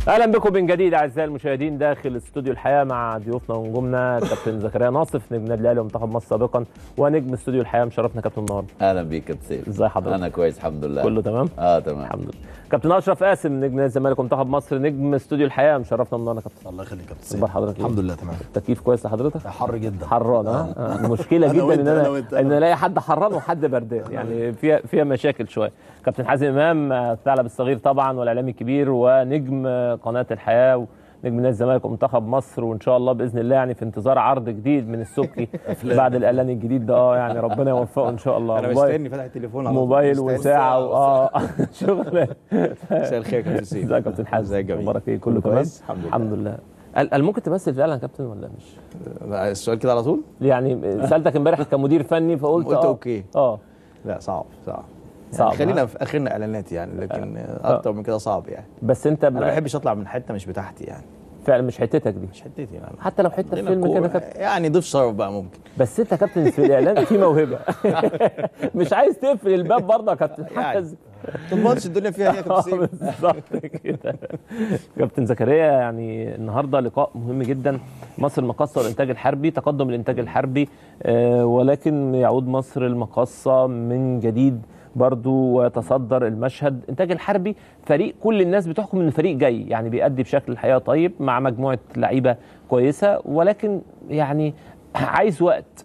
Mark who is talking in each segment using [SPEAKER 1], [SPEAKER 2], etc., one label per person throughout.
[SPEAKER 1] اهلا بكم من جديد اعزائي المشاهدين داخل استوديو الحياه مع ضيوفنا ونجومنا كابتن زكريا ناصف نجم النادي الاهلي ومنتخب مصر سابقا ونجم استوديو الحياه مشرفنا كابتن النهارده
[SPEAKER 2] اهلا بيك كابتن سيف
[SPEAKER 1] ازي حضرتك
[SPEAKER 2] انا كويس الحمد لله
[SPEAKER 1] كله تمام
[SPEAKER 2] اه تمام
[SPEAKER 1] الحمد لله كابتن اشرف قاسم نجم نادي الزمالك ومنتخب مصر نجم استوديو الحياه مشرفنا النهارده كابتن
[SPEAKER 3] الله يخليك يا كابتن
[SPEAKER 1] اخبار
[SPEAKER 3] سيد
[SPEAKER 1] حضرتك إيه؟
[SPEAKER 3] الحمد لله تمام
[SPEAKER 1] التكييف كويس لحضرتك
[SPEAKER 3] حر جدا
[SPEAKER 1] حران ها آه، المشكله
[SPEAKER 3] أنا
[SPEAKER 1] جدا
[SPEAKER 3] وأنت،
[SPEAKER 1] ان
[SPEAKER 3] أنا
[SPEAKER 1] انا
[SPEAKER 3] وأنت،
[SPEAKER 1] ان
[SPEAKER 3] أنا.
[SPEAKER 1] الاقي حد حران وحد بردان يعني فيها فيها مشاكل شويه كابتن حازم امام آه، الثعلب الصغير طبعا والاعلامي الكبير ونجم آه، قناه الحياه ونجم نادي الزمالك ومنتخب مصر وان شاء الله باذن الله يعني في انتظار عرض جديد من السبكي بعد الاعلان الجديد ده اه يعني ربنا يوفقه ان شاء الله
[SPEAKER 4] انا
[SPEAKER 1] موبايل-
[SPEAKER 4] مستني فاتح التليفون على طول.
[SPEAKER 1] موبايل
[SPEAKER 4] مستني.
[SPEAKER 1] وساعه واه شغل
[SPEAKER 4] مساء الخير يا كابتن سيف
[SPEAKER 1] ازيك يا كابتن حازم
[SPEAKER 4] ازيك يا جميل؟
[SPEAKER 1] اخبارك ايه كله
[SPEAKER 4] كله
[SPEAKER 1] تمام
[SPEAKER 4] كويس؟ الحمد لله.
[SPEAKER 1] الحمد لله هل هل ممكن تمثل فعلا يا كابتن ولا مش
[SPEAKER 4] السؤال كده على طول
[SPEAKER 1] يعني سالتك امبارح كمدير فني فقلت
[SPEAKER 4] قلت
[SPEAKER 1] آه.
[SPEAKER 4] أوكي.
[SPEAKER 1] اه
[SPEAKER 4] لا صعب صعب
[SPEAKER 1] صعب،
[SPEAKER 4] يعني خلينا
[SPEAKER 1] ها؟
[SPEAKER 4] في اخرنا اعلانات يعني لكن اكتر من كده صعب يعني
[SPEAKER 1] بس انت
[SPEAKER 4] انا ما
[SPEAKER 1] ب-
[SPEAKER 4] بحبش اطلع من حته مش بتاعتي يعني
[SPEAKER 1] فعلا مش حتتك دي
[SPEAKER 4] مش حتتي يعني
[SPEAKER 1] حتى لو حته
[SPEAKER 4] خلينا
[SPEAKER 1] فيلم كده
[SPEAKER 4] كورة.
[SPEAKER 1] كابتن
[SPEAKER 4] يعني ضيف شرف بقى ممكن
[SPEAKER 1] بس انت كابتن في الاعلان في موهبه مش عايز تقفل الباب برضه يا كابتن
[SPEAKER 4] يعني.
[SPEAKER 1] حازم
[SPEAKER 4] تضمنش الدنيا فيها ايه يا كابتن
[SPEAKER 1] آه،
[SPEAKER 4] سيف
[SPEAKER 1] بالظبط كده كابتن زكريا يعني النهارده لقاء مهم جدا مصر المقاصه والانتاج الحربي تقدم الانتاج الحربي آه، ولكن يعود مصر المقاصه من جديد برضو ويتصدر المشهد انتاج الحربي فريق كل الناس بتحكم انه فريق جاي يعني بيأدي بشكل الحقيقه طيب مع مجموعه لعيبه كويسه ولكن يعني عايز وقت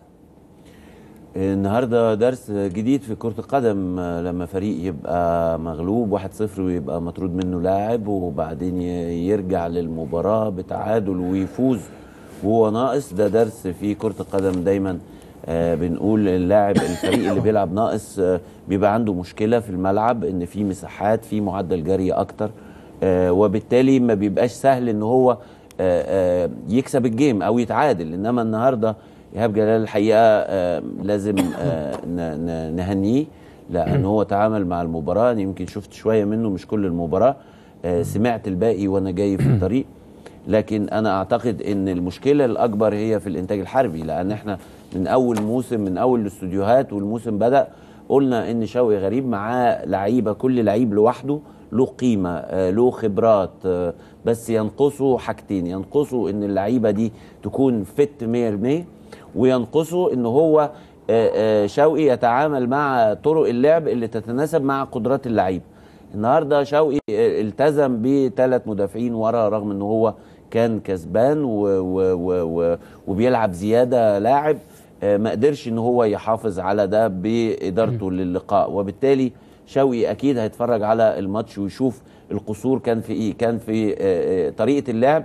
[SPEAKER 2] النهارده درس جديد في كرة القدم آه، لما فريق يبقى مغلوب 1-0 ويبقى مطرود منه لاعب وبعدين ي- يرجع للمباراة بتعادل ويفوز وهو ناقص ده درس في كرة القدم دايما آه، بنقول اللاعب الفريق اللي بيلعب ناقص آه، بيبقى عنده مشكلة في الملعب ان في مساحات في معدل جري اكتر آه، وبالتالي ما بيبقاش سهل ان هو آه، آه، يكسب الجيم او يتعادل انما النهارده ايهاب جلال الحقيقه آه، لازم آه، ن- ن- نهنيه لان هو تعامل مع المباراه أنا يمكن شفت شويه منه مش كل المباراه آه، سمعت الباقي وانا جاي في الطريق لكن انا اعتقد ان المشكله الاكبر هي في الانتاج الحربي لان احنا من اول موسم من اول الاستوديوهات والموسم بدا قلنا ان شوقي غريب معاه لعيبه كل لعيب لوحده له قيمه آه، له خبرات آه، بس ينقصه حاجتين ينقصه ان اللعيبه دي تكون فت 100% وينقصه ان هو آه، آه، شوقي يتعامل مع طرق اللعب اللي تتناسب مع قدرات اللعيب النهارده شوقي آه، التزم بثلاث مدافعين ورا رغم ان هو كان كسبان و و و و وبيلعب زياده لاعب آه، ما قدرش ان هو يحافظ على ده بادارته للقاء وبالتالي شوقي اكيد هيتفرج على الماتش ويشوف القصور كان في ايه كان في آه، آه، طريقه اللعب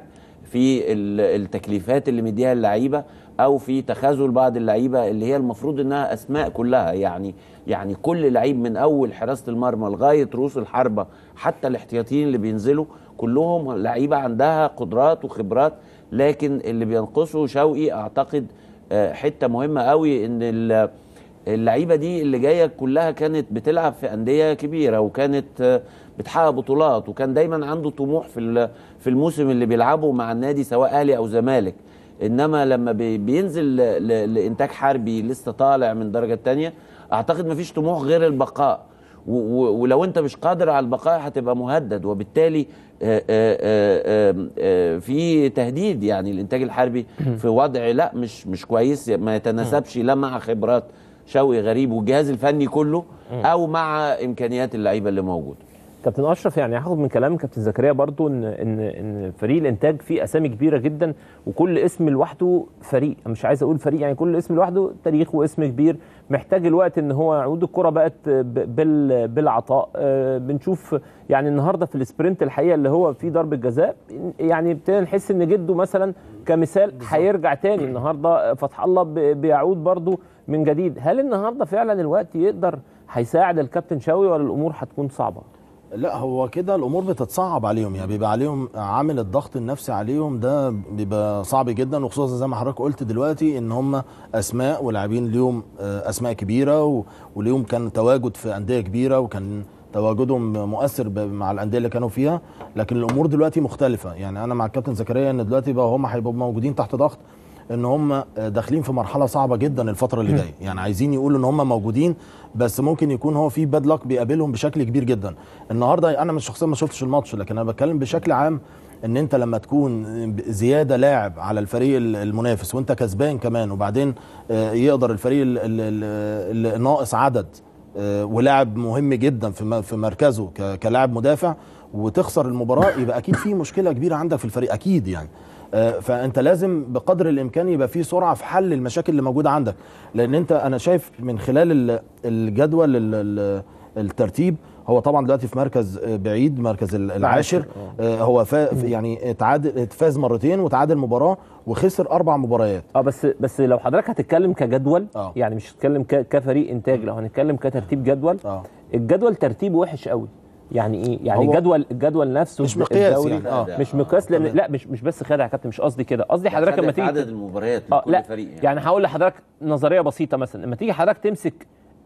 [SPEAKER 2] في ال- التكليفات اللي مديها اللعيبه او في تخاذل بعض اللعيبه اللي هي المفروض انها اسماء كلها يعني يعني كل لعيب من اول حراسه المرمى لغايه رؤوس الحربه حتى الاحتياطيين اللي بينزلوا كلهم لعيبه عندها قدرات وخبرات لكن اللي بينقصه شوقي اعتقد آه، حته مهمه قوي ان ال- اللعيبه دي اللي جايه كلها كانت بتلعب في انديه كبيره وكانت آه، بتحقق بطولات وكان دايما عنده طموح في ال- في الموسم اللي بيلعبه مع النادي سواء اهلي او زمالك انما لما بي- بينزل ل- ل- لانتاج حربي لسه طالع من الدرجه الثانيه اعتقد مفيش طموح غير البقاء و- و- ولو انت مش قادر على البقاء هتبقى مهدد وبالتالي آه، آه، آه، آه، آه، في تهديد يعني الانتاج الحربي في وضع لا مش مش كويس ما يتناسبش لا مع خبرات شوقي غريب والجهاز الفني كله او مع امكانيات اللعيبه اللي موجوده
[SPEAKER 1] كابتن اشرف يعني هاخد من كلام كابتن زكريا برضو ان ان ان فريق الانتاج فيه اسامي كبيره جدا وكل اسم لوحده فريق أنا مش عايز اقول فريق يعني كل اسم لوحده تاريخ واسم كبير محتاج الوقت ان هو يعود الكره بقت ب- بال بالعطاء آه، بنشوف يعني النهارده في السبرنت الحقيقه اللي هو فيه ضربه جزاء يعني ابتدينا نحس ان جده مثلا كمثال هيرجع تاني النهارده فتح الله ب- بيعود برضو من جديد هل النهارده فعلا الوقت يقدر هيساعد الكابتن شوقي ولا الامور هتكون صعبه؟
[SPEAKER 3] لا هو كده الامور بتتصعب عليهم يعني بيبقى عليهم عامل الضغط النفسي عليهم ده بيبقى صعب جدا وخصوصا زي ما حضرتك قلت دلوقتي ان هم اسماء ولاعبين ليهم آه، اسماء كبيره و- وليهم كان تواجد في انديه كبيره وكان تواجدهم مؤثر ب- مع الانديه اللي كانوا فيها لكن الامور دلوقتي مختلفه يعني انا مع الكابتن زكريا ان دلوقتي بقى هم هيبقوا موجودين تحت ضغط ان هم داخلين في مرحله صعبه جدا الفتره اللي جايه يعني عايزين يقولوا ان هم موجودين بس ممكن يكون هو في باد لك بيقابلهم بشكل كبير جدا النهارده انا من شخصيا ما شفتش الماتش لكن انا بتكلم بشكل عام ان انت لما تكون زياده لاعب على الفريق المنافس وانت كسبان كمان وبعدين آه، يقدر الفريق ال- ال- ال- الناقص عدد آه، ولاعب مهم جدا في م- في مركزه ك- كلاعب مدافع وتخسر المباراه يبقى اكيد في مشكله كبيره عندك في الفريق اكيد يعني آه، فانت لازم بقدر الامكان يبقى في سرعه في حل المشاكل اللي موجوده عندك لان انت انا شايف من خلال ال- الجدول ال- ال- الترتيب هو طبعا دلوقتي في مركز آه، بعيد مركز ال- العاشر آه، هو فا يعني اتعادل فاز مرتين وتعادل مباراه وخسر اربع مباريات
[SPEAKER 1] اه بس بس لو حضرتك هتتكلم كجدول
[SPEAKER 3] آه.
[SPEAKER 1] يعني مش هتتكلم ك- كفريق انتاج لو هنتكلم كترتيب جدول
[SPEAKER 3] اه
[SPEAKER 1] الجدول ترتيبه وحش قوي يعني ايه يعني
[SPEAKER 3] هو
[SPEAKER 1] الجدول الجدول نفسه
[SPEAKER 3] مش مقياس
[SPEAKER 1] الدوري
[SPEAKER 3] يعني، آه.
[SPEAKER 1] مش مقياس لان
[SPEAKER 3] تمام.
[SPEAKER 1] لا مش مش بس خادع يا كابتن مش قصدي كده قصدي حضرتك لما
[SPEAKER 2] خدت
[SPEAKER 1] تيجي
[SPEAKER 2] عدد المباريات
[SPEAKER 1] اه
[SPEAKER 2] لكل
[SPEAKER 1] لا
[SPEAKER 2] فريق يعني,
[SPEAKER 1] يعني هقول لحضرتك نظريه بسيطه مثلا لما تيجي حضرتك تمسك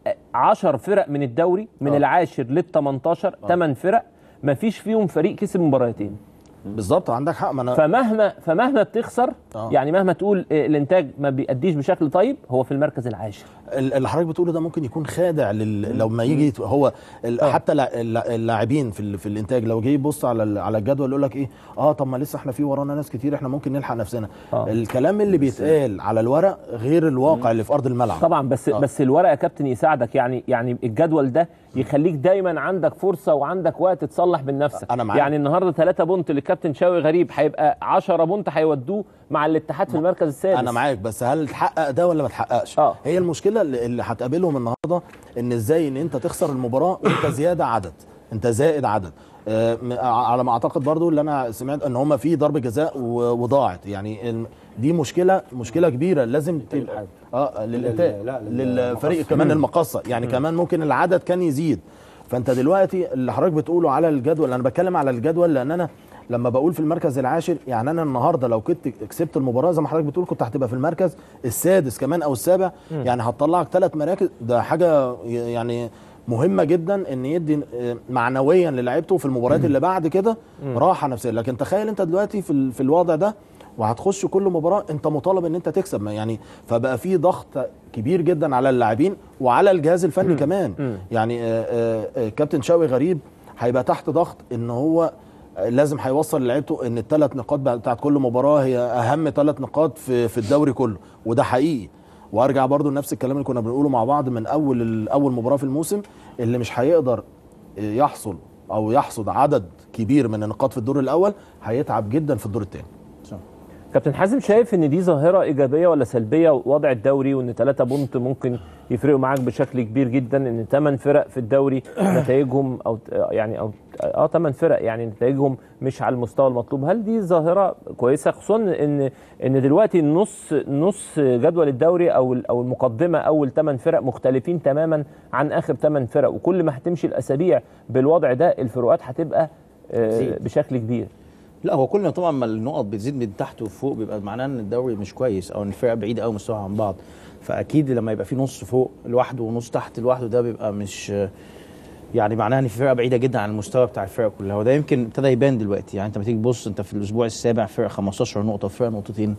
[SPEAKER 1] 10 فرق من الدوري من
[SPEAKER 3] آه.
[SPEAKER 1] العاشر لل 18 8 فرق ما فيش فيهم فريق كسب مباراتين
[SPEAKER 3] بالظبط عندك حق ما انا
[SPEAKER 1] فمهما فمهما بتخسر
[SPEAKER 3] آه.
[SPEAKER 1] يعني مهما تقول آه، الانتاج ما بيأديش بشكل طيب هو في المركز العاشر
[SPEAKER 3] ال- اللي حضرتك بتقوله ده ممكن يكون خادع لل... لو ما يجي يت- هو ال...
[SPEAKER 1] آه.
[SPEAKER 3] حتى الع- الع- اللاعبين في ال... في الانتاج لو جه يبص على ال... على الجدول يقول لك ايه اه طب ما لسه احنا في ورانا ناس كتير احنا ممكن نلحق نفسنا
[SPEAKER 1] آه.
[SPEAKER 3] الكلام اللي بيتقال على الورق غير الواقع اللي في ارض الملعب
[SPEAKER 1] طبعا بس
[SPEAKER 3] آه.
[SPEAKER 1] بس الورق يا كابتن يساعدك يعني يعني الجدول ده يخليك دايما عندك فرصه وعندك وقت تصلح من نفسك
[SPEAKER 3] أنا معاك.
[SPEAKER 1] يعني النهارده 3 بونت للكابتن شاوي غريب هيبقى 10 بونت هيودوه مع الاتحاد في المركز السادس
[SPEAKER 3] انا معاك بس هل تحقق ده ولا ما تحققش
[SPEAKER 1] آه.
[SPEAKER 3] هي المشكله اللي اللي هتقابلهم النهارده ان ازاي ان انت تخسر المباراه وانت زياده عدد انت زائد عدد آه، م- على ما اعتقد برضو اللي انا سمعت ان هم في ضربه جزاء و- وضاعت يعني ال- دي مشكله مشكله كبيره لازم تبقى اه للانتاج
[SPEAKER 5] لا، لل-
[SPEAKER 3] للفريق كمان المقصه يعني كمان ممكن العدد كان يزيد فانت دلوقتي اللي حضرتك بتقوله على الجدول انا بتكلم على الجدول لان انا لما بقول في المركز العاشر يعني انا النهارده لو كنت كسبت المباراه زي ما حضرتك بتقول كنت هتبقى في المركز السادس كمان او السابع يعني هتطلعك ثلاث مراكز ده حاجه يعني مهمه جدا ان يدي آه، معنويا للاعيبته في المباريات اللي بعد كده راحه نفسيه لكن تخيل انت دلوقتي في ال- في الوضع ده وهتخش كل مباراه انت مطالب ان انت تكسب ما يعني فبقى في ضغط كبير جدا على اللاعبين وعلى الجهاز الفني كمان يعني آه، آه، آه، كابتن شوقي غريب هيبقى تحت ضغط ان هو آه، لازم هيوصل لعيبته ان الثلاث نقاط بتاعت كل مباراه هي اهم ثلاث نقاط في في الدوري كله وده حقيقي وارجع برضو لنفس الكلام اللي كنا بنقوله مع بعض من اول ال- اول مباراه في الموسم اللي مش هيقدر يحصل او يحصد عدد كبير من النقاط في الدور الاول هيتعب جدا في الدور الثاني
[SPEAKER 1] كابتن حازم شايف ان دي ظاهره ايجابيه ولا سلبيه وضع الدوري وان 3 بونت ممكن يفرقوا معاك بشكل كبير جدا ان 8 فرق في الدوري نتائجهم او يعني او اه 8 فرق يعني نتائجهم مش على المستوى المطلوب هل دي ظاهره كويسه خصوصا ان ان دلوقتي نص نص جدول الدوري او او المقدمه اول 8 فرق مختلفين تماما عن اخر 8 فرق وكل ما هتمشي الاسابيع بالوضع ده الفروقات هتبقى آه، بشكل كبير
[SPEAKER 4] لا هو كل ما طبعا ما النقط بتزيد من تحت وفوق بيبقى معناه ان الدوري مش كويس او ان الفرق بعيده قوي مستواها عن بعض فاكيد لما يبقى في نص فوق لوحده ونص تحت لوحده ده بيبقى مش يعني معناها ان في فرقه بعيده جدا عن المستوى بتاع الفرق كلها وده يمكن ابتدى يبان دلوقتي يعني انت لما تيجي تبص انت في الاسبوع السابع فرق 15 نقطه وفرق نقطتين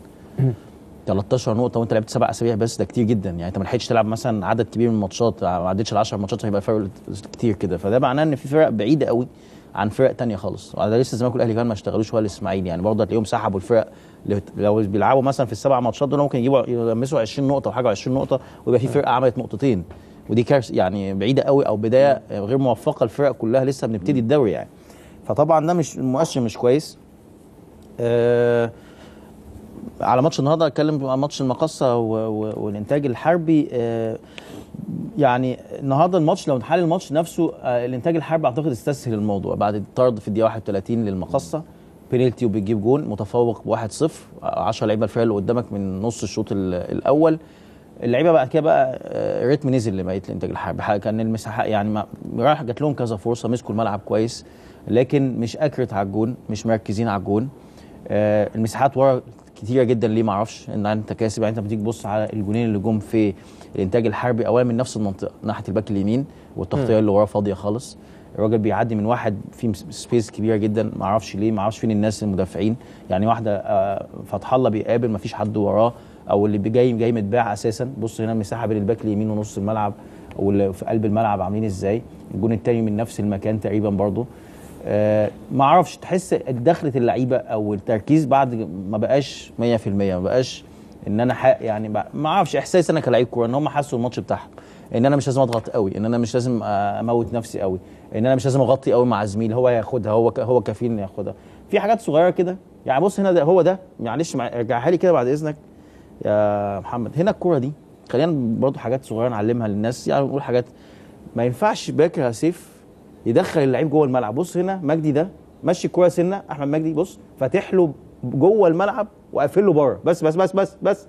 [SPEAKER 4] 13 نقطه وانت لعبت سبع اسابيع بس ده كتير جدا يعني انت ما لحقتش تلعب مثلا عدد كبير من الماتشات ما عدتش ال 10 ماتشات هيبقى فرق كتير كده فده معناه ان في فرق بعيده قوي عن فرق تانية خالص وده لسه الزمالك والاهلي كمان ما اشتغلوش ولا الاسماعيلي يعني برضه هتلاقيهم سحبوا الفرق اللي بت- لو بيلعبوا مثلا في السبع ماتشات دول ممكن يجيبوا يلمسوا 20 نقطه وحاجه 20 نقطه ويبقى في فرقه عملت نقطتين ودي كارثه يعني بعيده قوي او بدايه غير موفقه الفرق كلها لسه بنبتدي الدوري يعني فطبعا ده مش مؤشر مش كويس آه على ماتش النهارده اتكلم عن ماتش المقصه و- و- والانتاج الحربي آه يعني النهارده الماتش لو نحلل الماتش نفسه آه الانتاج الحربي اعتقد استسهل الموضوع بعد الطرد في الدقيقه 31 للمقصه بينالتي وبتجيب جون متفوق ب 1-0 10 لعيبه الفريق اللي قدامك من نص الشوط ال- الاول اللعيبه بعد كده بقى آه، الريتم نزل لبقيه الانتاج الحربي حاجة كان المساحه يعني ما راح جات لهم كذا فرصه مسكوا الملعب كويس لكن مش اكرت على الجون مش مركزين على الجون آه، المساحات ورا كتيره جدا ليه ما اعرفش ان انت كاسب يعني انت بتيجي تبص على الجونين اللي جم في الانتاج الحربي اولا من نفس المنطقه ناحيه الباك اليمين والتغطيه اللي وراه فاضيه خالص الراجل بيعدي من واحد في مس- سبيس كبيره جدا ما اعرفش ليه ما اعرفش فين الناس المدافعين يعني واحده آه، فتح الله بيقابل ما فيش حد وراه او اللي جاي جاي متباع اساسا بص هنا المساحه بين الباك اليمين ونص الملعب واللي في قلب الملعب عاملين ازاي الجون التاني من نفس المكان تقريبا برضو آه ما اعرفش تحس دخلة اللعيبه او التركيز بعد ما بقاش 100% ما بقاش ان انا حق يعني بقى- ما اعرفش احساس انا كلاعب كوره ان هم حسوا الماتش بتاعهم ان انا مش لازم اضغط قوي ان انا مش لازم آه، اموت نفسي قوي ان انا مش لازم اغطي قوي مع زميل هو ياخدها هو ك- هو كفيل انه ياخدها في حاجات صغيره كده يعني بص هنا ده هو ده معلش مع- ارجعها لي كده بعد اذنك يا محمد هنا الكوره دي خلينا برضو حاجات صغيره نعلمها للناس يعني نقول حاجات ما ينفعش باكر يا سيف يدخل اللعيب جوه الملعب بص هنا مجدي ده مشي الكوره سنه احمد مجدي بص فاتح له جوه الملعب وقافل له بره بس بس بس بس بس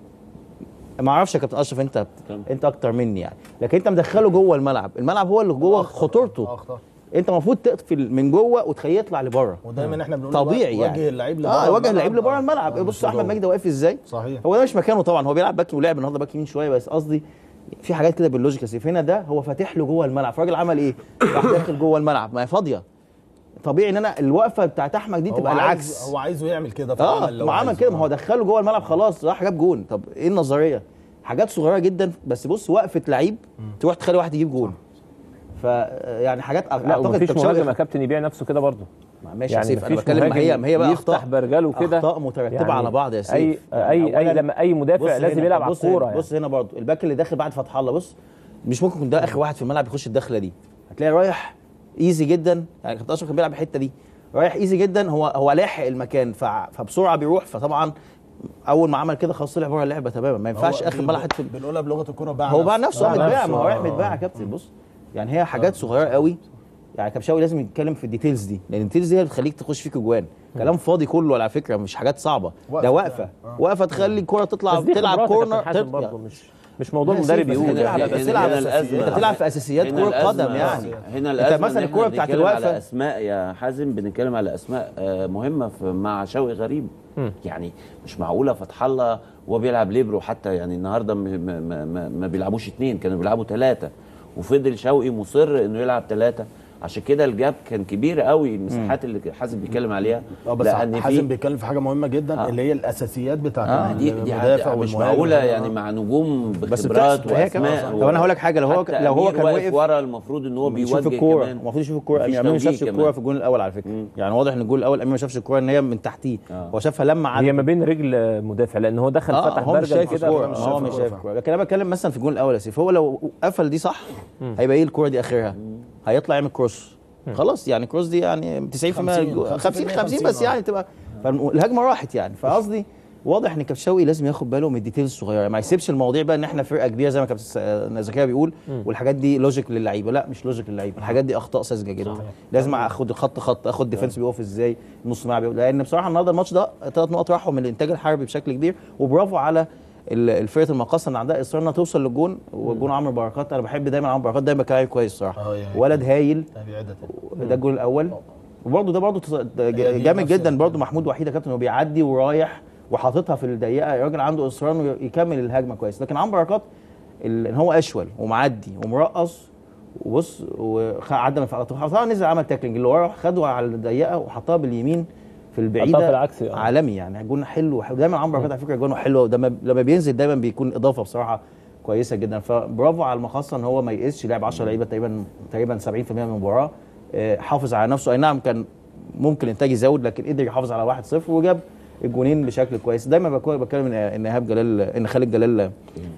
[SPEAKER 4] ما اعرفش يا كابتن اشرف انت انت اكتر مني يعني لكن انت مدخله جوه الملعب الملعب هو اللي جوه خطورته
[SPEAKER 3] اخطر
[SPEAKER 4] انت المفروض تقفل من جوه وتخليه يطلع لبره
[SPEAKER 3] ودايما احنا بنقول
[SPEAKER 4] طبيعي
[SPEAKER 3] وجه
[SPEAKER 4] يعني
[SPEAKER 3] اللعيب لبره
[SPEAKER 4] اه وجه
[SPEAKER 3] الملعب.
[SPEAKER 4] اللعيب لبره
[SPEAKER 3] آه.
[SPEAKER 4] الملعب
[SPEAKER 3] آه،
[SPEAKER 4] بص
[SPEAKER 3] مش
[SPEAKER 4] احمد
[SPEAKER 3] جوه.
[SPEAKER 4] مجدي واقف ازاي
[SPEAKER 3] صحيح
[SPEAKER 4] هو ده مش مكانه طبعا هو بيلعب باك ولعب النهارده باك يمين شويه بس قصدي في حاجات كده باللوجيك يا سيف هنا ده هو فاتح له جوه الملعب فالراجل عمل ايه؟ راح داخل جوه الملعب ما هي فاضيه طبيعي ان انا الوقفه بتاعت احمد دي
[SPEAKER 3] هو
[SPEAKER 4] تبقى
[SPEAKER 3] عايز-
[SPEAKER 4] العكس
[SPEAKER 3] هو عايزه يعمل كده
[SPEAKER 4] اه
[SPEAKER 3] فعمل اللي هو
[SPEAKER 4] ما عمل
[SPEAKER 3] عايزه.
[SPEAKER 4] كده ما هو
[SPEAKER 3] آه.
[SPEAKER 4] دخله جوه الملعب خلاص راح جاب جون طب ايه النظريه؟ حاجات صغيره جدا بس بص وقفه لعيب تروح تخلي واحد يجيب جون ف يعني حاجات
[SPEAKER 1] لا
[SPEAKER 4] اعتقد
[SPEAKER 1] ومفيش
[SPEAKER 4] كابتن شوقي-
[SPEAKER 1] مهاجم يا كابتن يبيع نفسه كده برضه
[SPEAKER 4] ماشي يا سيف انا
[SPEAKER 1] مفيش
[SPEAKER 4] بتكلم ما
[SPEAKER 1] مهاجم
[SPEAKER 4] هي ما هي بقى
[SPEAKER 1] يفتح
[SPEAKER 4] اخطاء
[SPEAKER 1] برجله كده
[SPEAKER 4] اخطاء مترتبه على بعض يا سيف
[SPEAKER 1] اي
[SPEAKER 4] يعني
[SPEAKER 1] اي اي
[SPEAKER 4] أولاً
[SPEAKER 1] لما اي مدافع
[SPEAKER 4] بص
[SPEAKER 1] لازم
[SPEAKER 4] هنا،
[SPEAKER 1] يلعب على
[SPEAKER 4] بص
[SPEAKER 1] الكوره
[SPEAKER 4] هنا
[SPEAKER 1] يعني
[SPEAKER 4] بص هنا برضو الباك اللي داخل بعد فتح الله بص مش ممكن يكون ده اخر واحد في الملعب يخش الدخله دي هتلاقي رايح ايزي جدا يعني كابتن اشرف كان بيلعب الحته دي رايح ايزي جدا هو هو لاحق المكان فع- فبسرعه بيروح فطبعا اول ما عمل كده خلاص طلع بره اللعبه تماما ما ينفعش
[SPEAKER 3] هو
[SPEAKER 4] اخر
[SPEAKER 3] بن-
[SPEAKER 4] ملعب حته
[SPEAKER 3] بنقولها بلغه الكوره باع
[SPEAKER 4] هو بقى نفسه هو
[SPEAKER 3] باع
[SPEAKER 4] متباع ما هو رايح
[SPEAKER 3] آه.
[SPEAKER 4] متباع يا كابتن بص يعني هي حاجات صغيره قوي يعني كابشاوي لازم يتكلم في الديتيلز دي لان الديتيلز دي هي اللي بتخليك تخش فيك اجوان كلام فاضي كله على فكره مش حاجات صعبه ده
[SPEAKER 3] وقفة
[SPEAKER 4] واقفه
[SPEAKER 3] يعني. آه.
[SPEAKER 4] وقفه تخلي الكره تطلع
[SPEAKER 1] بس دي
[SPEAKER 4] تلعب
[SPEAKER 1] خبرات يا
[SPEAKER 4] كورنر
[SPEAKER 1] كابتن حازم
[SPEAKER 4] تل-
[SPEAKER 1] برضه مش مش موضوع
[SPEAKER 4] لا يا
[SPEAKER 1] المدرب
[SPEAKER 4] سيف، بس
[SPEAKER 1] يقول
[SPEAKER 4] هنا-
[SPEAKER 1] يعني.
[SPEAKER 4] بس تلعب
[SPEAKER 2] هنا
[SPEAKER 4] أساسيات.
[SPEAKER 2] الأزمة.
[SPEAKER 4] انت بتلعب في اساسيات
[SPEAKER 2] هنا
[SPEAKER 4] كره قدم
[SPEAKER 2] الأزمة-
[SPEAKER 4] يعني
[SPEAKER 2] هنا
[SPEAKER 4] انت
[SPEAKER 2] الأزمة
[SPEAKER 4] مثلا
[SPEAKER 2] إن
[SPEAKER 4] الكره
[SPEAKER 2] إحنا
[SPEAKER 4] بتاعت
[SPEAKER 2] بنتكلم على
[SPEAKER 4] الوقفه
[SPEAKER 2] اسماء يا حازم بنتكلم على اسماء آه، مهمه في مع شوقي غريب يعني مش معقوله فتح الله وهو بيلعب ليبرو حتى يعني النهارده م- م- ما, ما, ما بيلعبوش اثنين كانوا بيلعبوا ثلاثه وفضل شوقي مصر انه يلعب ثلاثه عشان كده الجاب كان كبير قوي المساحات اللي حازم بيتكلم عليها
[SPEAKER 3] اه بس
[SPEAKER 2] لأن
[SPEAKER 3] حازم
[SPEAKER 2] في-
[SPEAKER 3] بيتكلم في حاجه مهمه جدا
[SPEAKER 2] آه.
[SPEAKER 3] اللي هي الاساسيات بتاعت
[SPEAKER 2] اه دي دي
[SPEAKER 3] المدافع
[SPEAKER 2] مش
[SPEAKER 3] والمهاجم.
[SPEAKER 2] معقوله
[SPEAKER 3] آه.
[SPEAKER 2] يعني مع نجوم
[SPEAKER 4] بس
[SPEAKER 2] بخبرات
[SPEAKER 4] بتحصل. هي كمان-
[SPEAKER 2] واسماء
[SPEAKER 4] طب أنا هقول لك حاجة، لو هو-
[SPEAKER 2] حتى
[SPEAKER 4] لو هو
[SPEAKER 2] أمير
[SPEAKER 4] كان
[SPEAKER 2] واقف
[SPEAKER 4] وقف-
[SPEAKER 2] ورا المفروض ان هو
[SPEAKER 4] يشوف
[SPEAKER 2] بيوجه
[SPEAKER 4] الكوره
[SPEAKER 2] كمان
[SPEAKER 4] المفروض يشوف الكوره
[SPEAKER 2] مفيش
[SPEAKER 4] امير ما
[SPEAKER 2] توجيه
[SPEAKER 4] شافش
[SPEAKER 2] كمان.
[SPEAKER 4] الكوره في الجون الاول على فكره يعني واضح ان الجون الاول امير ما شافش الكوره ان هي من تحتيه
[SPEAKER 2] آه.
[SPEAKER 4] هو شافها لما عدى
[SPEAKER 1] هي ما بين رجل مدافع لان هو دخل
[SPEAKER 4] اه
[SPEAKER 1] فتح
[SPEAKER 4] هو مش
[SPEAKER 1] برجل
[SPEAKER 4] شايف
[SPEAKER 1] كده
[SPEAKER 4] الكوره
[SPEAKER 3] مش
[SPEAKER 4] هو
[SPEAKER 3] شايف
[SPEAKER 4] مش
[SPEAKER 3] الكورة
[SPEAKER 4] شايف
[SPEAKER 3] فعلا.
[SPEAKER 4] الكوره لكن انا بتكلم مثلا في الجون الاول يا سيف هو لو قفل دي صح هيبقى ايه الكوره دي اخرها هيطلع يعمل كروس خلاص يعني كروس دي يعني 90%
[SPEAKER 3] 50
[SPEAKER 4] 50 50 بس
[SPEAKER 3] آه.
[SPEAKER 4] يعني تبقى فالهجمه راحت يعني فقصدي واضح ان كابتن شوقي لازم ياخد باله من الديتيلز الصغيره ما يسيبش المواضيع بقى ان احنا فرقه كبيره زي ما كابتن س- آه، زكريا بيقول والحاجات دي لوجيك للعيبه لا مش لوجيك للعيبه الحاجات دي اخطاء ساذجه جدا لازم اخد خط خط اخد ديفنس بيقف ازاي نص ملعب بيقف لان بصراحه النهارده الماتش ده ثلاث نقط راحوا من الانتاج الحربي بشكل كبير وبرافو على ال- الفرقه المقاصه ان عندها اصرار انها توصل للجون وجون عمرو بركات انا بحب دايما عمرو بركات دايما كلاعب كويس صراحه
[SPEAKER 3] اه يعني.
[SPEAKER 4] ولد هايل
[SPEAKER 3] طيب يعيدها تاني.
[SPEAKER 4] ده الجول الاول وبرده ده برده
[SPEAKER 3] دي
[SPEAKER 4] جامد
[SPEAKER 3] نفس
[SPEAKER 4] جدا
[SPEAKER 3] ال-
[SPEAKER 4] برده محمود وحيد يا كابتن هو بيعدي ورايح وحاططها في الضيقه الراجل عنده اصرار انه يكمل الهجمه كويس لكن عمرو بركات ال- ان هو اشول ومعدي ومرقص وبص وعدى من فقط نزل عمل تاكلينج اللي ورا خده على الضيقه وحطها باليمين في البعيده
[SPEAKER 1] حطها في العكس، آه.
[SPEAKER 4] عالمي يعني جون حلو حلو. دايما عمرو بركات على فكره جونه حلو لما لما بينزل دايما بيكون اضافه بصراحه كويسه جدا فبرافو على المخصه ان هو ما يقسش لعب 10 لعيبه تقريبا تقريبا 70% من المباراه آه، حافظ على نفسه اي نعم كان ممكن انتاج يزود لكن قدر يحافظ على 1-0 وجاب الجونين بشكل كويس دايما بكون- بتكلم ان ان ايهاب جلال ان خالد جلال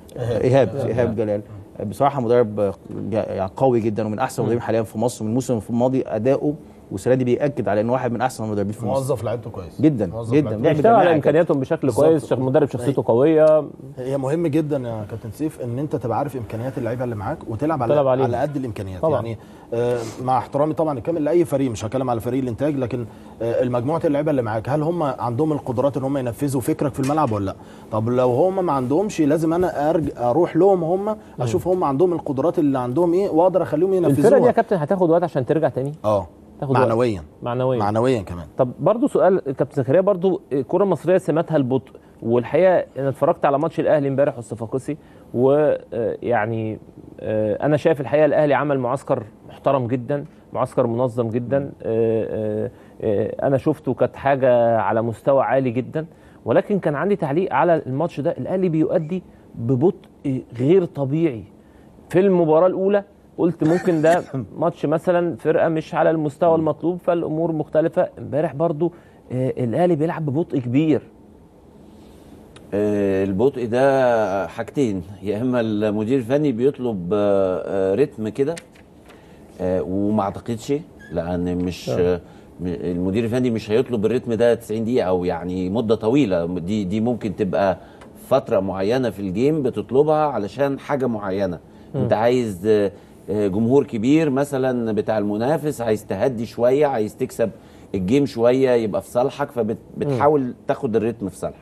[SPEAKER 4] ايهاب ايهاب جلال بصراحه مدرب جا- يعني قوي جدا ومن احسن المدربين حاليا في مصر من الموسم الماضي اداؤه والسنه دي بياكد على انه واحد من احسن المدربين في مصر
[SPEAKER 3] موظف لعيبته كويس
[SPEAKER 4] جدا
[SPEAKER 3] موظف
[SPEAKER 4] جدا
[SPEAKER 3] لعيبته.
[SPEAKER 4] لعب
[SPEAKER 1] بيشتغل على
[SPEAKER 4] جماعي
[SPEAKER 1] امكانياتهم بشكل
[SPEAKER 3] بالظبط.
[SPEAKER 1] كويس شخ- مدرب شخصيته قويه
[SPEAKER 3] هي مهم جدا يا كابتن سيف ان انت تبقى عارف امكانيات اللعيبه اللي معاك وتلعب على
[SPEAKER 1] تلعب عليهم.
[SPEAKER 3] على قد الامكانيات
[SPEAKER 1] طبعا.
[SPEAKER 3] يعني آه مع احترامي طبعا الكامل لاي فريق مش هتكلم على فريق الانتاج لكن آه المجموعه اللعيبه اللي معاك هل هم عندهم القدرات ان هم ينفذوا فكرك في الملعب ولا لا طب لو هم ما عندهمش لازم انا أرج اروح لهم هم اشوف هم عندهم القدرات اللي عندهم ايه واقدر اخليهم
[SPEAKER 1] الفرقه دي يا
[SPEAKER 3] ينفذوها
[SPEAKER 1] كابتن هتاخد وقت عشان ترجع تاني
[SPEAKER 3] اه
[SPEAKER 1] تاخد وقت.
[SPEAKER 3] معنويا
[SPEAKER 1] معنويا
[SPEAKER 3] معنويا كمان
[SPEAKER 1] طب برضو سؤال كابتن زكريا برضو الكره المصريه سماتها البطء والحقيقه انا اتفرجت على ماتش الاهلي امبارح والصفاقسي ويعني انا شايف الحقيقه الاهلي عمل معسكر محترم جدا معسكر منظم جدا آه، آه، آه، انا شفته كانت حاجه على مستوى عالي جدا ولكن كان عندي تعليق على الماتش ده الاهلي بيؤدي ببطء غير طبيعي في المباراه الاولى قلت ممكن ده ماتش مثلا فرقه مش على المستوى المطلوب فالامور مختلفه امبارح برضو آه، الاهلي بيلعب ببطء كبير
[SPEAKER 2] آه، البطء ده حاجتين يا اما المدير الفني بيطلب آه، آه، رتم كده آه، وما اعتقدش لان مش آه، م- المدير الفني مش هيطلب الريتم ده 90 دقيقه او يعني مده طويله دي دي ممكن تبقى فتره معينه في الجيم بتطلبها علشان حاجه معينه انت عايز آه، آه، جمهور كبير مثلا بتاع المنافس عايز تهدي شويه عايز تكسب الجيم شويه يبقى في صالحك فبتحاول تاخد الريتم في صالحك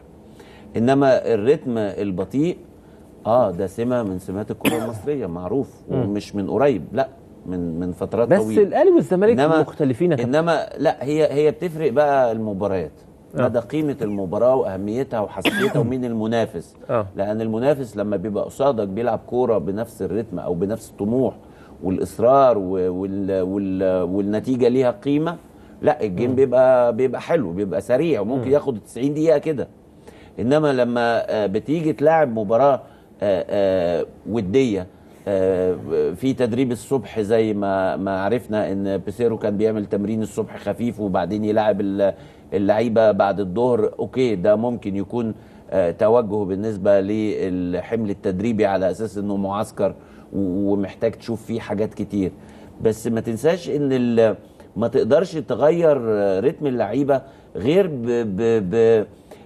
[SPEAKER 2] انما الريتم البطيء اه ده سمه من سمات الكره المصريه معروف ومش من قريب لا من من فترات
[SPEAKER 1] بس
[SPEAKER 2] طويله
[SPEAKER 1] الاهلي والزمالك
[SPEAKER 2] إنما-
[SPEAKER 1] مختلفين يا كابتن.
[SPEAKER 2] انما لا هي هي بتفرق بقى المباريات
[SPEAKER 1] آه.
[SPEAKER 2] مدى قيمه المباراه واهميتها وحساسيتها ومين المنافس
[SPEAKER 1] آه.
[SPEAKER 2] لان المنافس لما بيبقى قصادك بيلعب كوره بنفس الريتم او بنفس الطموح والاصرار و- وال وال والنتيجه ليها قيمه لا الجيم بيبقى بيبقى حلو بيبقى سريع وممكن ياخد 90 دقيقه كده انما لما آه، بتيجي تلاعب مباراه آه، آه، وديه آه، في تدريب الصبح زي ما ما عرفنا ان بيسيرو كان بيعمل تمرين الصبح خفيف وبعدين يلعب ال- اللعيبه بعد الظهر اوكي ده ممكن يكون آه، توجه بالنسبه للحمل التدريبي على اساس انه معسكر و- ومحتاج تشوف فيه حاجات كتير بس ما تنساش ان ال- ما تقدرش تغير آه، رتم اللعيبه غير ب, ب, ب آه،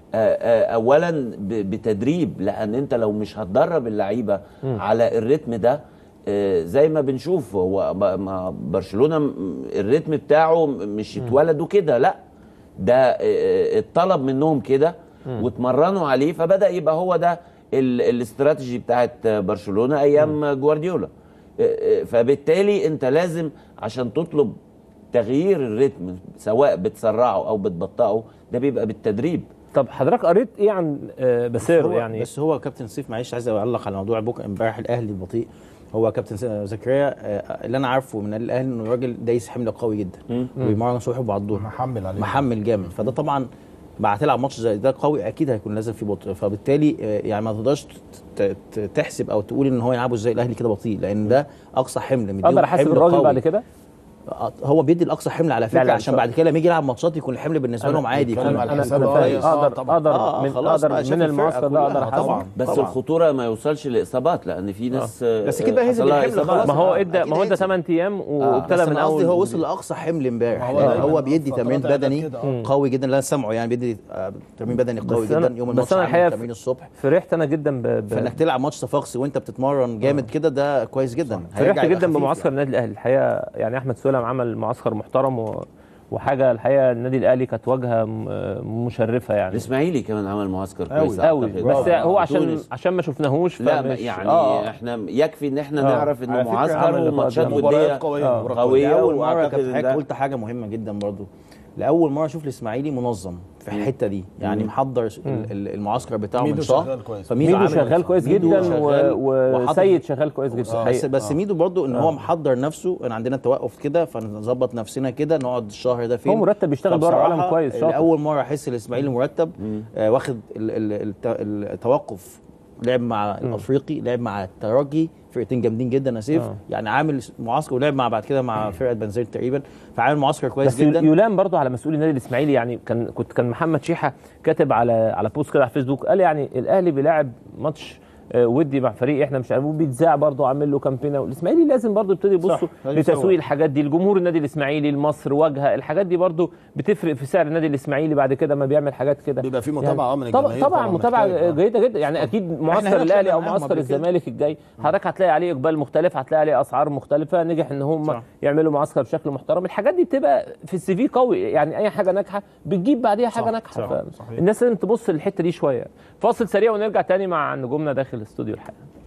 [SPEAKER 2] آه، اولا ب- بتدريب لان انت لو مش هتدرب اللعيبه على الريتم ده آه، زي ما بنشوف هو ما- ما برشلونه م- الريتم بتاعه م- مش اتولدوا كده لا ده آه، آه، اتطلب منهم كده واتمرنوا عليه فبدا يبقى هو ده ال- الاستراتيجي بتاعت برشلونه ايام جوارديولا آه، آه، فبالتالي انت لازم عشان تطلب تغيير الريتم سواء بتسرعه او بتبطئه ده بيبقى بالتدريب
[SPEAKER 1] طب حضرتك قريت ايه عن آه، باسيرو
[SPEAKER 4] هو
[SPEAKER 1] يعني
[SPEAKER 4] بس هو كابتن سيف معلش عايز اعلق على موضوع بكره امبارح الاهلي البطيء هو كابتن س- زكريا آه، اللي انا عارفه من الاهلي انه الراجل دايس حمل قوي جدا وبيمرن صبح وبعد الظهر
[SPEAKER 3] محمل عليه
[SPEAKER 4] محمل جامد فده طبعا مع هتلعب ماتش زي ده قوي اكيد هيكون لازم فيه بطء فبالتالي آه، يعني ما تقدرش ت- ت- تحسب او تقول ان هو يلعبوا ازاي الاهلي كده بطيء لان ده اقصى حمل مديهم
[SPEAKER 1] اقدر احاسب
[SPEAKER 4] حمل
[SPEAKER 1] الراجل
[SPEAKER 4] قوي.
[SPEAKER 1] بعد كده
[SPEAKER 4] آه، هو بيدي الاقصى حمل على فكره
[SPEAKER 1] لا،
[SPEAKER 4] عشان
[SPEAKER 1] مش-
[SPEAKER 4] بعد كده لما يجي يلعب ماتشات يكون الحمل بالنسبه لهم عادي
[SPEAKER 3] بيتكلم
[SPEAKER 4] يكون
[SPEAKER 3] على
[SPEAKER 1] انا
[SPEAKER 3] الحساب
[SPEAKER 1] انا
[SPEAKER 3] آه،
[SPEAKER 1] فاهم
[SPEAKER 3] آه،
[SPEAKER 1] اقدر
[SPEAKER 3] طبعاً.
[SPEAKER 1] اقدر
[SPEAKER 4] آه،
[SPEAKER 1] من
[SPEAKER 4] خلاص
[SPEAKER 1] اقدر
[SPEAKER 4] بقى شاف
[SPEAKER 1] من
[SPEAKER 4] الفرقة
[SPEAKER 1] المعسكر ده اقدر
[SPEAKER 4] كلها.
[SPEAKER 1] احاسب
[SPEAKER 4] طبعاً.
[SPEAKER 2] بس
[SPEAKER 4] طبعاً.
[SPEAKER 2] الخطوره ما يوصلش لاصابات لان في ناس آه،
[SPEAKER 4] بس كده هينزل
[SPEAKER 2] حصل لها
[SPEAKER 4] الحمل
[SPEAKER 2] إصابات.
[SPEAKER 4] خلاص.
[SPEAKER 1] ما هو
[SPEAKER 4] آه،
[SPEAKER 1] ادى
[SPEAKER 4] أكيد
[SPEAKER 1] ما هو ادى
[SPEAKER 4] هينزل.
[SPEAKER 1] 8 ايام
[SPEAKER 4] بس
[SPEAKER 1] وابتدى من
[SPEAKER 4] انا قصدي
[SPEAKER 1] اول
[SPEAKER 4] هو وصل لاقصى حمل امبارح
[SPEAKER 3] هو
[SPEAKER 4] لأن
[SPEAKER 3] دايماً
[SPEAKER 4] هو بيدي
[SPEAKER 3] فترات
[SPEAKER 4] تمرين
[SPEAKER 3] إعداد
[SPEAKER 4] بدني
[SPEAKER 3] كده، آه.
[SPEAKER 4] قوي جدا اللي انا سامعه يعني بيدي آه، تمرين بدني قوي
[SPEAKER 1] بس أنا-
[SPEAKER 4] جدا يوم
[SPEAKER 1] بس
[SPEAKER 4] الماتش
[SPEAKER 1] أنا
[SPEAKER 4] عامل
[SPEAKER 1] الحقيقة
[SPEAKER 4] تمرين الصبح
[SPEAKER 1] فرحت انا جدا ب... ب...
[SPEAKER 4] فانك تلعب ماتش صفاقسي وانت بتتمرن جامد كده ده كويس جدا
[SPEAKER 1] فرحت
[SPEAKER 4] هيرجع يبقى
[SPEAKER 1] جدا
[SPEAKER 4] خفيف
[SPEAKER 1] بمعسكر
[SPEAKER 4] يعني.
[SPEAKER 1] النادي الاهلي الحقيقه يعني احمد سلام عمل معسكر محترم و... وحاجه الحقيقه النادي الاهلي كانت واجهه م- مشرفه يعني
[SPEAKER 2] الاسماعيلي كمان عمل معسكر
[SPEAKER 3] أوي.
[SPEAKER 2] كويس
[SPEAKER 1] قوي
[SPEAKER 2] أعتقد.
[SPEAKER 1] بس
[SPEAKER 2] آه،
[SPEAKER 1] هو عشان
[SPEAKER 2] تونس.
[SPEAKER 1] عشان ما شفناهوش
[SPEAKER 2] لا
[SPEAKER 1] فمش-
[SPEAKER 2] يعني
[SPEAKER 1] آه.
[SPEAKER 2] احنا يكفي ان احنا
[SPEAKER 1] آه.
[SPEAKER 2] نعرف انه
[SPEAKER 3] على فكرة
[SPEAKER 2] معسكر
[SPEAKER 1] عمل
[SPEAKER 2] وماتشات
[SPEAKER 1] لقاءات
[SPEAKER 2] وديه
[SPEAKER 3] مباريات قوية
[SPEAKER 1] آه.
[SPEAKER 3] مباريات
[SPEAKER 2] قوية.
[SPEAKER 4] لاول مره
[SPEAKER 2] وأعتقد
[SPEAKER 4] كابتن
[SPEAKER 2] إن
[SPEAKER 4] حضرتك
[SPEAKER 2] ده-
[SPEAKER 4] قلت حاجه مهمه جدا برضو لاول مره اشوف الاسماعيلي منظم في الحته دي يعني محضر ال- ال- المعسكر بتاعه من
[SPEAKER 3] ميدو
[SPEAKER 4] شهر
[SPEAKER 3] شغال كويس.
[SPEAKER 4] فميدو
[SPEAKER 1] ميدو
[SPEAKER 4] عامل-
[SPEAKER 1] شغال كويس
[SPEAKER 4] ميدو
[SPEAKER 1] جدا
[SPEAKER 4] شغال
[SPEAKER 1] و...
[SPEAKER 4] وحاطط-
[SPEAKER 1] وسيد شغال كويس جدا
[SPEAKER 4] بس
[SPEAKER 1] الحقيقة.
[SPEAKER 4] بس ميدو برضو ان هو محضر نفسه ان عندنا توقف كده فنظبط نفسنا كده نقعد الشهر ده فين
[SPEAKER 1] هو مرتب بيشتغل بره
[SPEAKER 4] فبصراحة
[SPEAKER 1] العالم كويس شاطر
[SPEAKER 4] لاول مره احس الاسماعيلي مرتب آه واخد ال- ال- الت- التوقف لعب مع الافريقي لعب مع الترجي فرقتين جامدين جدا يا سيف
[SPEAKER 1] آه.
[SPEAKER 4] يعني عامل معسكر ولعب مع بعد كده مع فرقه بنزين تقريبا فعامل معسكر كويس
[SPEAKER 1] بس
[SPEAKER 4] جدا
[SPEAKER 1] يلام برضه على مسؤول النادي الاسماعيلي يعني كان كنت كان محمد شيحه كاتب على على بوست كده على فيسبوك قال يعني الاهلي بيلاعب ماتش آه، ودي مع فريق احنا مش عارفين بيتذاع برضه عامل له كامبينه والاسماعيلي لازم برضه يبتدي يبصوا
[SPEAKER 4] صح، لازم يسوق.
[SPEAKER 1] لتسويق الحاجات دي الجمهور النادي الاسماعيلي لمصر واجهه الحاجات دي برضه بتفرق في سعر النادي الاسماعيلي بعد كده ما بيعمل حاجات كده
[SPEAKER 3] بيبقى في متابعة آه من
[SPEAKER 1] طبعا
[SPEAKER 3] الجماهير
[SPEAKER 1] طبعا
[SPEAKER 3] طبعاً
[SPEAKER 1] متابعه
[SPEAKER 3] محتاج، آه.
[SPEAKER 1] جيده جدا يعني اكيد معسكر
[SPEAKER 4] هنا
[SPEAKER 1] الاهلي
[SPEAKER 4] شفنا
[SPEAKER 1] او
[SPEAKER 4] معاهم
[SPEAKER 1] معسكر
[SPEAKER 4] قبل كده.
[SPEAKER 1] الزمالك الجاي حضرتك هتلاقي عليه اقبال مختلف هتلاقي عليه اسعار مختلفه نجح ان هم
[SPEAKER 4] صح.
[SPEAKER 1] يعملوا معسكر بشكل محترم الحاجات دي بتبقى في السي في قوي يعني اي حاجه ناجحه بتجيب بعديها حاجه
[SPEAKER 3] صح،
[SPEAKER 1] ناجحه
[SPEAKER 3] صح،
[SPEAKER 1] ف-
[SPEAKER 3] صحيح.
[SPEAKER 1] الناس لازم تبص للحته دي شويه فاصل سريع ونرجع تاني مع نجومنا داخل الاستوديو الحقيقه